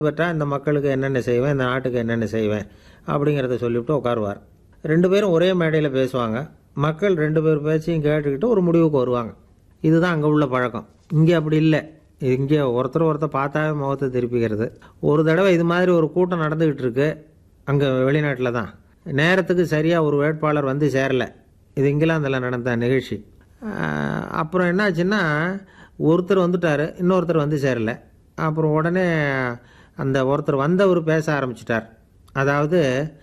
பெற்றால் இந்த மக்களுக்கு என்னென்ன செய்வேன் இந்த நாட்டுக்கு என்னென்ன செய்வேன் அப்படிங்கிறத சொல்லிவிட்டு உட்காருவார் ரெண்டு பேரும் ஒரே மேடையில் பேசுவாங்க மக்கள் ரெண்டு பேர் பேச்சையும் கேட்டுக்கிட்டு ஒரு முடிவுக்கு வருவாங்க இதுதான் அங்கே உள்ள பழக்கம் இங்கே அப்படி இல்லை இங்கே ஒருத்தர் ஒருத்தர் பார்த்தாவே முகத்தை திருப்பிக்கிறது ஒரு தடவை இது மாதிரி ஒரு கூட்டம் நடந்துக்கிட்டு இருக்கு அங்கே வெளிநாட்டில் தான் நேரத்துக்கு சரியாக ஒரு வேட்பாளர் வந்து சேரலை இது இங்கிலாந்தில் நடந்த நிகழ்ச்சி ஆஹ் அப்புறம் என்னாச்சுன்னா ஒருத்தர் வந்துட்டார் இன்னொருத்தர் வந்து சேரலை அப்புறம் உடனே அந்த ஒருத்தர் வந்தவர் பேச ஆரம்பிச்சிட்டார் அதாவது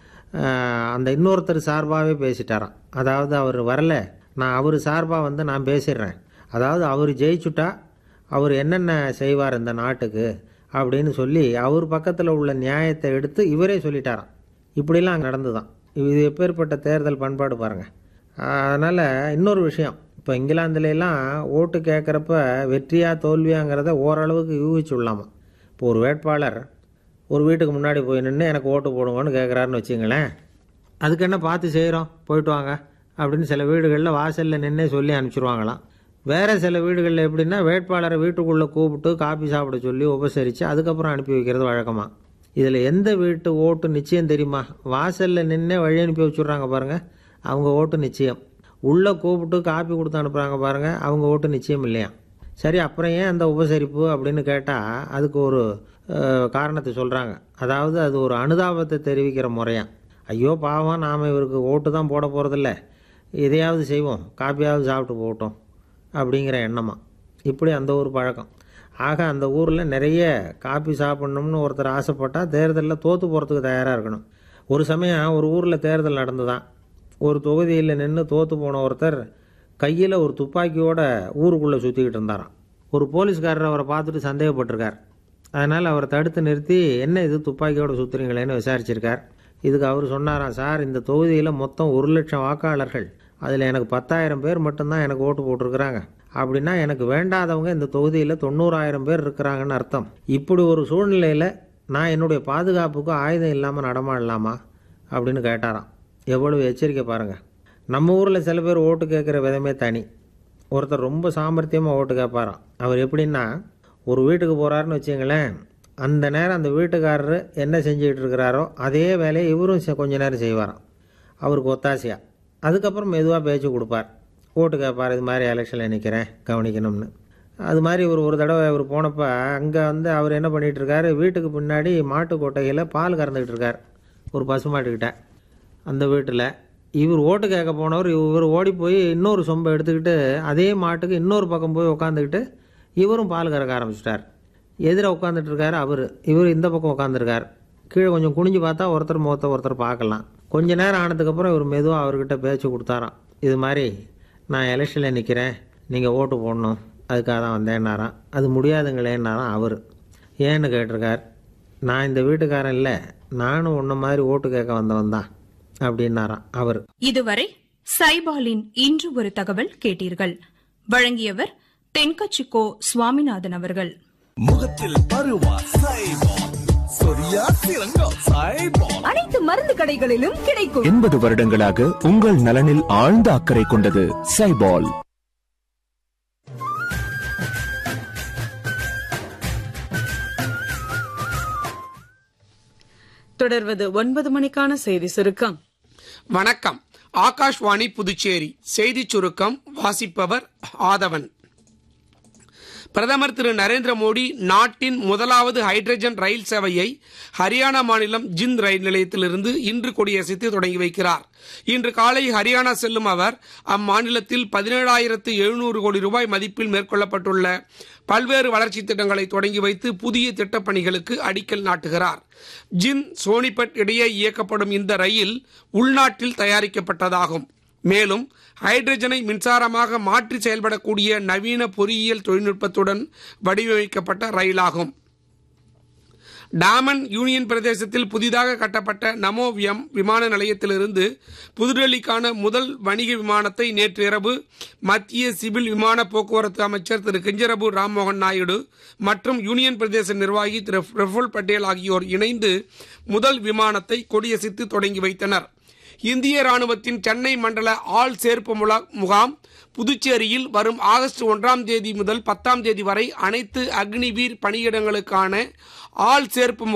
ஆஹ் அந்த இன்னொருத்தர் சார்பாகவே பேசிட்டாராம் அதாவது அவர் வரல நான் அவர் சார்பாக வந்து நான் பேசிடுறேன் அதாவது அவர் ஜெயிச்சுட்டா அவர் என்னென்ன செய்வார் இந்த நாட்டுக்கு அப்படின்னு சொல்லி அவர் பக்கத்தில் உள்ள நியாயத்தை எடுத்து இவரே சொல்லிட்டாராம் இப்படிலாம் நடந்துதான் இது எப்பேற்பட்ட தேர்தல் பண்பாடு பாருங்கள் அதனால் இன்னொரு விஷயம் இப்போ இங்கிலாந்துலலாம் ஓட்டு கேட்குறப்ப வெற்றியா தோல்வியாங்கிறத ஓரளவுக்கு யூகிச்சுடலாமா இப்போ ஒரு வேட்பாளர் ஒரு வீட்டுக்கு முன்னாடி போய் நின்று எனக்கு ஓட்டு போடுங்கன்னு கேட்குறாருன்னு வச்சுங்களேன் அதுக்கு என்ன பார்த்து செய்கிறோம் போயிட்டு வாங்க அப்படின்னு சில வீடுகளில் வாசலில் நின்னே சொல்லி அனுப்பிச்சிருவாங்களாம் வேறு சில வீடுகளில் எப்படின்னா வேட்பாளரை வீட்டுக்குள்ளே கூப்பிட்டு காபி சாப்பிட சொல்லி உபசரித்து அதுக்கப்புறம் அனுப்பி வைக்கிறது வழக்கமாக இதில் எந்த வீட்டு ஓட்டு நிச்சயம் தெரியுமா வாசலில் நின்னே வழி அனுப்பி வச்சுட்றாங்க பாருங்கள் அவங்க ஓட்டு நிச்சயம் உள்ளே கூப்பிட்டு காப்பி கொடுத்து அனுப்புகிறாங்க பாருங்கள் அவங்க ஓட்டு நிச்சயம் இல்லையா சரி அப்புறம் ஏன் அந்த உபசரிப்பு அப்படின்னு கேட்டால் அதுக்கு ஒரு அஹ், காரணத்தை சொல்கிறாங்க அதாவது அது ஒரு அனுதாபத்தை தெரிவிக்கிற முறையாம் ஐயோ பாவம் நாம் இவருக்கு ஓட்டு தான் போட போகிறதில்ல இதையாவது செய்வோம் காப்பியாவது சாப்பிட்டு போகட்டும் அப்படிங்கிற எண்ணமா இப்படி அந்த ஒரு பழக்கம் ஆக அந்த ஊரில் நிறைய காப்பி சாப்பிட்ணும்னு ஒருத்தர் ஆசைப்பட்டால் தேர்தலில் தோற்று போகிறதுக்கு தயாராக இருக்கணும் ஒரு சமயம் ஒரு ஊரில் தேர்தல் நடந்துதான் ஒரு தொகுதியில் நின்று தோற்று போன ஒருத்தர் கையில் ஒரு துப்பாக்கியோட ஊருக்குள்ளே சுற்றிக்கிட்டு இருந்தாராம் ஒரு போலீஸ்காரர் அவரை பார்த்துட்டு சந்தேகப்பட்டிருக்கார் அதனால் அவரை தடுத்து நிறுத்தி என்ன இது துப்பாக்கியோட சுற்றுறீங்களேன்னு விசாரிச்சிருக்கார் இதுக்கு அவர் சொன்னாராம் சார் இந்த தொகுதியில் மொத்தம் ஒரு லட்சம் வாக்காளர்கள் அதில் எனக்கு பத்தாயிரம் பேர் மட்டும்தான் எனக்கு ஓட்டு போட்டிருக்கிறாங்க அப்படின்னா எனக்கு வேண்டாதவங்க இந்த தொகுதியில் தொண்ணூறாயிரம் பேர் இருக்கிறாங்கன்னு அர்த்தம் இப்படி ஒரு சூழ்நிலையில் நான் என்னுடைய பாதுகாப்புக்கு ஆயுதம் இல்லாமல் நடமாடலாமா அப்படின்னு கேட்டாராம் எவ்வளவு எச்சரிக்கை பாருங்கள் நம்ம ஊரில் சில பேர் ஓட்டு கேட்குற விதமே தனி ஒருத்தர் ரொம்ப சாமர்த்தியமாக ஓட்டு கேட்பாராம் அவர் எப்படின்னா ஒரு வீட்டுக்கு போகிறாருன்னு வச்சுங்களேன் அந்த நேரம் அந்த வீட்டுக்காரரு என்ன செஞ்சுக்கிட்டு இருக்கிறாரோ அதே வேலையை இவரும் செ- கொஞ்ச நேரம் செய்வாராம் அவருக்கு ஒத்தாசையா அதுக்கப்புறம் மெதுவாக பேச்சு கொடுப்பார் ஓட்டு கேட்பார் இது மாதிரி எலெக்ஷனில் நிற்கிறேன் கவனிக்கணும்னு அது மாதிரி இவர் ஒரு தடவை இவர் போனப்போ அங்கே வந்து அவர் என்ன பண்ணிகிட்டு இருக்காரு வீட்டுக்கு பின்னாடி மாட்டு கொட்டையில் பால் கறந்துக்கிட்டு இருக்கார் ஒரு பசுமாட்டுக்கிட்ட அந்த வீட்டில் இவர் ஓட்டு கேட்க போனவர் இவர் ஓடி போய் இன்னொரு சொம்பை எடுத்துக்கிட்டு அதே மாட்டுக்கு இன்னொரு பக்கம் போய் உட்காந்துக்கிட்டு இவரும் பால் கறக்க ஆரம்பிச்சிட்டார் எதிர உட்காந்துட்டு இருக்காரு அவர் இவர் இந்த பக்கம் உட்காந்துருக்கார் கீழே கொஞ்சம் குனிஞ்சு பார்த்தா ஒருத்தர் முகத்தை ஒருத்தர் பார்க்கலாம் கொஞ்ச நேரம் ஆனதுக்கப்புறம் இவர் மெதுவாக அவர்கிட்ட பேச்சு கொடுத்தாராம் இது மாதிரி நான் எலெக்ஷனில் நிற்கிறேன் நீங்கள் ஓட்டு போடணும் அதுக்காக தான் வந்தேன்னாராம் அது முடியாதுங்களேன்னாராம் அவர் ஏன்னு கேட்டிருக்கார் நான் இந்த வீட்டுக்காரன் இல்லை நானும் உன்ன மாதிரி ஓட்டு கேட்க வந்தவன் தான் அப்படின்னாராம் அவர் இதுவரை சைபாலின் இன்று ஒரு தகவல் கேட்டீர்கள் வழங்கியவர் தென்கச்சிக்கோ சுவாமிநாதன் அவர்கள் முகத்தில் பருவா சைபால் சொரியா சிறங்கா சைபால் அனைத்து மருந்து கடைகளிலும் கிடைக்கும் எண்பது வருடங்களாக உங்கள் நலனில் ஆழ்ந்த அக்கறை கொண்டது சைபால் தொடர்வது ஒன்பது மணிக்கான செய்தி சுருக்கம் வணக்கம் ஆகாஷ்வாணி புதுச்சேரி செய்திச் சுருக்கம் வாசிப்பவர் ஆதவன் பிரதமர் திரு நரேந்திர மோடி நாட்டின் முதலாவது ஹைட்ரஜன் ரயில் சேவையை ஹரியானா மாநிலம் ஜிந்த் ரயில் நிலையத்திலிருந்து இன்று கொடியசைத்து தொடங்கி வைக்கிறார் இன்று காலை ஹரியானா செல்லும் அவர் அம்மாநிலத்தில் பதினேழாயிரத்து எழுநூறு கோடி ரூபாய் மதிப்பில் மேற்கொள்ளப்பட்டுள்ள பல்வேறு வளர்ச்சித் திட்டங்களை தொடங்கி வைத்து புதிய திட்டப்பணிகளுக்கு அடிக்கல் நாட்டுகிறார் ஜின் சோனிபட் இடையே இயக்கப்படும் இந்த ரயில் உள்நாட்டில் தயாரிக்கப்பட்டதாகும் மேலும் ஹைட்ரஜனை மின்சாரமாக மாற்றி செயல்படக்கூடிய நவீன பொறியியல் தொழில்நுட்பத்துடன் வடிவமைக்கப்பட்ட ரயிலாகும் டாமன் யூனியன் பிரதேசத்தில் புதிதாக கட்டப்பட்ட நமோவியம் விமான நிலையத்திலிருந்து புதுடெல்லிக்கான முதல் வணிக விமானத்தை நேற்று இரவு மத்திய சிவில் விமான போக்குவரத்து அமைச்சர் திரு கிஞ்சரபு ராம்மோகன் நாயுடு மற்றும் யூனியன் பிரதேச நிர்வாகி திரு பிரஃபுல் பட்டேல் ஆகியோர் இணைந்து முதல் விமானத்தை கொடியசைத்து தொடங்கி வைத்தனர் இந்திய ராணுவத்தின் சென்னை மண்டல ஆள் சேர்ப்பு முலா- முகாம் புதுச்சேரியில் வரும் ஆகஸ்ட் ஒன்றாம் தேதி முதல் பத்தாம் தேதி வரை அனைத்து அக்னிவீர் பணியிடங்களுக்கான ஆள் சேர்ப்பு